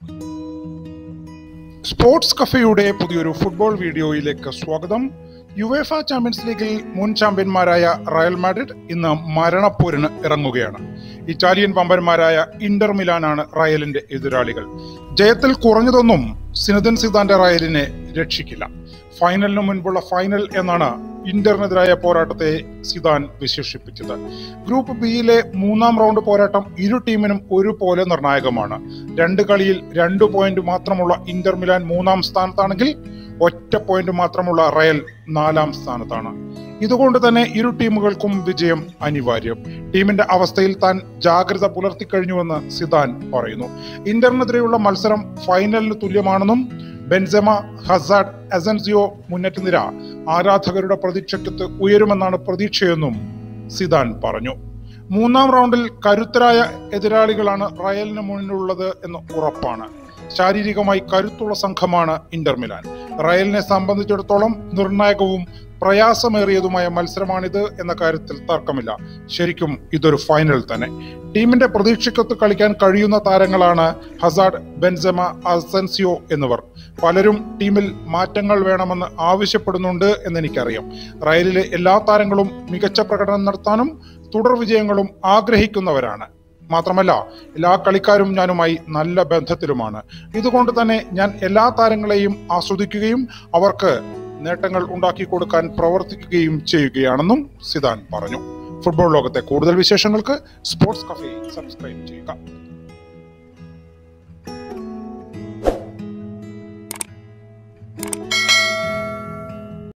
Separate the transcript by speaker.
Speaker 1: sports കഫയുടെ പുതിയൊരു football വീഡിയോയിലേക്ക് സ്വാഗതം യുവേഫ ചാമ്പ്യൻസ് ലീഗിൽ മുൻ ചാമ്പ്യന്മാരായ റയൽ മാഡ്രിഡ് ഇന്ന് മരണപ്പോരിന് ഇറങ്ങുകയാണ് ഇറ്റാലിയൻ പമ്പന്മാരായ ഇന്റർ മിലാനാണ് റയലിന്റെ എതിരാളികൾ ജയത്തിൽ കുറഞ്ഞതൊന്നും സിനദൻ സിദാന്റെ റയലിനെ രക്ഷിക്കില്ല ഫൈനലിന് മുൻപുള്ള ഫൈനൽ എന്നാണ് ഇന്ററിനെതിരായ പോരാട്ടത്തെ സിദാൻ വിശേഷിപ്പിച്ചത് ഗ്രൂപ്പ് ബിയിലെ മൂന്നാം റൗണ്ട് പോരാട്ടം ഇരു ടീമിനും ഒരുപോലെ നിർണായകമാണ് രണ്ട് കളിയിൽ രണ്ട് പോയിന്റ് മാത്രമുള്ള ഇന്റർ മിലാൻ മൂന്നാം സ്ഥാനത്താണെങ്കിൽ ഒറ്റ പോയിന്റ് മാത്രമുള്ള റയൽ നാലാം സ്ഥാനത്താണ് ഇതുകൊണ്ട് തന്നെ ഇരു ടീമുകൾക്കും വിജയം അനിവാര്യം ടീമിന്റെ അവസ്ഥയിൽ താൻ ജാഗ്രത പുലർത്തിക്കഴിഞ്ഞുവെന്ന് സിദാൻ പറയുന്നു ഇന്ററിനെതിരെയുള്ള മത്സരം ഫൈനലിന് തുല്യമാണെന്നും ബെൻസെമ ഹസാഡ് അസൻസിയോ മുന്നേറ്റ നിര ആരാധകരുടെ പ്രതീക്ഷയ്ക്കത്ത് ഉയരുമെന്നാണ് പ്രതീക്ഷയെന്നും സിദാൻ പറഞ്ഞു മൂന്നാം റൗണ്ടിൽ കരുത്തരായ എതിരാളികളാണ് റയലിന് മുന്നിലുള്ളത് എന്ന് ഉറപ്പാണ് ശാരീരികമായി കരുത്തുള്ള സംഘമാണ് ഇന്റർ മിലാൻ റയലിനെ സംബന്ധിച്ചിടത്തോളം നിർണായകവും പ്രയാസമേറിയതുമായ മത്സരമാണിത് എന്ന കാര്യത്തിൽ തർക്കമില്ല ശരിക്കും ഇതൊരു ഫൈനൽ തന്നെ ടീമിന്റെ പ്രതീക്ഷയ്ക്കൊത്ത് കളിക്കാൻ കഴിയുന്ന താരങ്ങളാണ് ഹസാഡ് ബെൻസെമ അസൻസിയോ എന്നിവർ പലരും ടീമിൽ മാറ്റങ്ങൾ വേണമെന്ന് ആവശ്യപ്പെടുന്നുണ്ട് എന്നെനിക്കറിയാം റയലിലെ എല്ലാ താരങ്ങളും മികച്ച പ്രകടനം നടത്താനും തുടർ വിജയങ്ങളും ആഗ്രഹിക്കുന്നവരാണ് മാത്രമല്ല എല്ലാ കളിക്കാരും ഞാനുമായി നല്ല ബന്ധത്തിലുമാണ് ഇതുകൊണ്ട് തന്നെ ഞാൻ എല്ലാ താരങ്ങളെയും ആസ്വദിക്കുകയും അവർക്ക് നേട്ടങ്ങൾ ഉണ്ടാക്കി കൊടുക്കാൻ പ്രവർത്തിക്കുകയും ചെയ്യുകയാണെന്നും സിദാൻ പറഞ്ഞു ഫുട്ബോൾ ലോകത്തെ കൂടുതൽ വിശേഷങ്ങൾക്ക് സ്പോർട്സ് കഫേ സബ്സ്ക്രൈബ് ചെയ്യുക